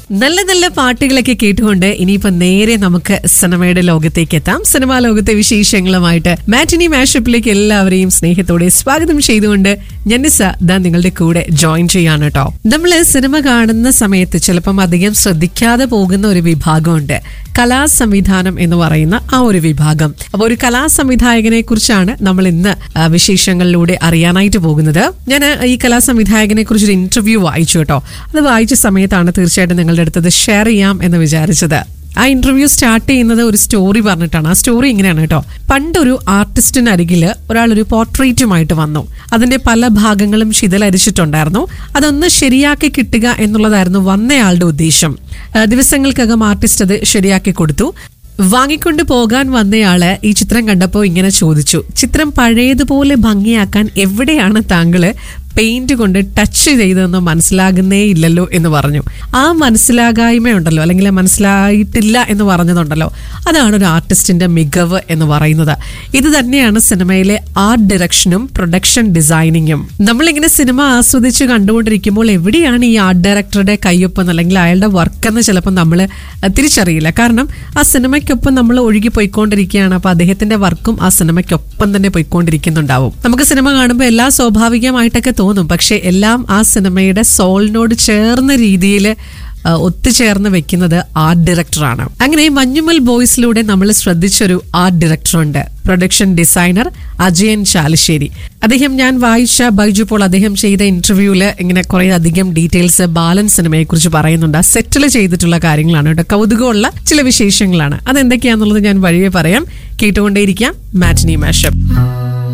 നല്ല നല്ല പാട്ടുകളൊക്കെ കേട്ടുകൊണ്ട് ഇനിയിപ്പോ നേരെ നമുക്ക് സിനിമയുടെ ലോകത്തേക്ക് എത്താം സിനിമാ ലോകത്തെ വിശേഷങ്ങളുമായിട്ട് മാറ്റിനി മാഷപ്പിലേക്ക് എല്ലാവരെയും സ്നേഹത്തോടെ സ്വാഗതം ചെയ്തുകൊണ്ട് ഞന്നിസ ദാ നിങ്ങളുടെ കൂടെ ജോയിൻ ചെയ്യാണ് കേട്ടോ നമ്മള് സിനിമ കാണുന്ന സമയത്ത് ചിലപ്പം അധികം ശ്രദ്ധിക്കാതെ പോകുന്ന ഒരു വിഭാഗമുണ്ട് കലാ സംവിധാനം എന്ന് പറയുന്ന ആ ഒരു വിഭാഗം അപ്പൊ ഒരു കലാ സംവിധായകനെ കുറിച്ചാണ് നമ്മൾ ഇന്ന് ആ, വിശേഷങ്ങളിലൂടെ അറിയാനായിട്ട് പോകുന്നത് ഞാൻ ഈ കലാ സംവിധായകനെ കുറിച്ച് ഒരു ഇന്റർവ്യൂ വായിച്ചു കേട്ടോ അത് വായിച്ച സമയത്താണ് തീർച്ചയായിട്ടും നിങ്ങളുടെ അടുത്തത് ഷെയർ ചെയ്യാം എന്ന് വിചാരിച്ചത് ആ ഇന്റർവ്യൂ സ്റ്റാർട്ട് ചെയ്യുന്നത് ഒരു സ്റ്റോറി പറഞ്ഞിട്ടാണ് ആ സ്റ്റോറി ഇങ്ങനെയാണ് കേട്ടോ പണ്ടൊരു ആർട്ടിസ്റ്റിന് അരികില് ഒരാൾ ഒരു പോർട്രേറ്റുമായിട്ട് വന്നു അതിന്റെ പല ഭാഗങ്ങളും ശിഥിലരിച്ചിട്ടുണ്ടായിരുന്നു അതൊന്ന് ശരിയാക്കി കിട്ടുക എന്നുള്ളതായിരുന്നു വന്നയാളുടെ ഉദ്ദേശം ആ, ദിവസങ്ങൾക്കകം ആർട്ടിസ്റ്റ് അത് ശരിയാക്കി കൊടുത്തു വാങ്ങിക്കൊണ്ട് പോകാൻ വന്നയാള് ഈ ചിത്രം കണ്ടപ്പോൾ ഇങ്ങനെ ചോദിച്ചു ചിത്രം പഴയതുപോലെ ഭംഗിയാക്കാൻ എവിടെയാണ് താങ്കള് പെയിന്റ് കൊണ്ട് ടച്ച് ചെയ്തതെന്ന് മനസ്സിലാകുന്നേ ഇല്ലല്ലോ എന്ന് പറഞ്ഞു ആ മനസ്സിലാകായ്മയുണ്ടല്ലോ അല്ലെങ്കിൽ മനസ്സിലായിട്ടില്ല എന്ന് പറഞ്ഞതുണ്ടല്ലോ അതാണ് ഒരു ആർട്ടിസ്റ്റിന്റെ മികവ് എന്ന് പറയുന്നത് ഇത് തന്നെയാണ് സിനിമയിലെ ആർട്ട് ഡയറക്ഷനും പ്രൊഡക്ഷൻ ഡിസൈനിങ്ങും നമ്മളിങ്ങനെ സിനിമ ആസ്വദിച്ച് കണ്ടുകൊണ്ടിരിക്കുമ്പോൾ എവിടെയാണ് ഈ ആർട്ട് ഡയറക്ടറുടെ കയ്യൊപ്പം അല്ലെങ്കിൽ അയാളുടെ വർക്ക് എന്ന് ചിലപ്പോൾ നമ്മൾ തിരിച്ചറിയില്ല കാരണം ആ സിനിമയ്ക്കൊപ്പം നമ്മൾ ഒഴുകി പോയിക്കൊണ്ടിരിക്കുകയാണ് അപ്പൊ അദ്ദേഹത്തിന്റെ വർക്കും ആ സിനിമയ്ക്കൊപ്പം തന്നെ പോയിക്കൊണ്ടിരിക്കുന്നുണ്ടാവും നമുക്ക് സിനിമ കാണുമ്പോൾ എല്ലാം സ്വാഭാവികമായിട്ടൊക്കെ തോന്നും പക്ഷെ എല്ലാം ആ സിനിമയുടെ സോളിനോട് ചേർന്ന രീതിയിൽ ഒത്തുചേർന്ന് വെക്കുന്നത് ആർട്ട് ഡയറക്ടറാണ് അങ്ങനെ മഞ്ഞുമൽ ബോയ്സിലൂടെ നമ്മൾ ശ്രദ്ധിച്ചൊരു ആർട്ട് ഡയറക്ടറുണ്ട് പ്രൊഡക്ഷൻ ഡിസൈനർ അജയൻ ചാലിശ്ശേരി അദ്ദേഹം ഞാൻ വായിച്ച ബൈജു പോൾ അദ്ദേഹം ചെയ്ത ഇന്റർവ്യൂവില് ഇങ്ങനെ കുറെ അധികം ഡീറ്റെയിൽസ് ബാലൻ സിനിമയെ കുറിച്ച് പറയുന്നുണ്ട് ആ സെറ്റിൽ ചെയ്തിട്ടുള്ള കാര്യങ്ങളാണ് കേട്ടോ കൗതുകമുള്ള ചില വിശേഷങ്ങളാണ് അതെന്തൊക്കെയാന്നുള്ളത് ഞാൻ വഴിയെ പറയാം കേട്ടുകൊണ്ടേയിരിക്കാം മാറ്റിനി മാഷപ്പ്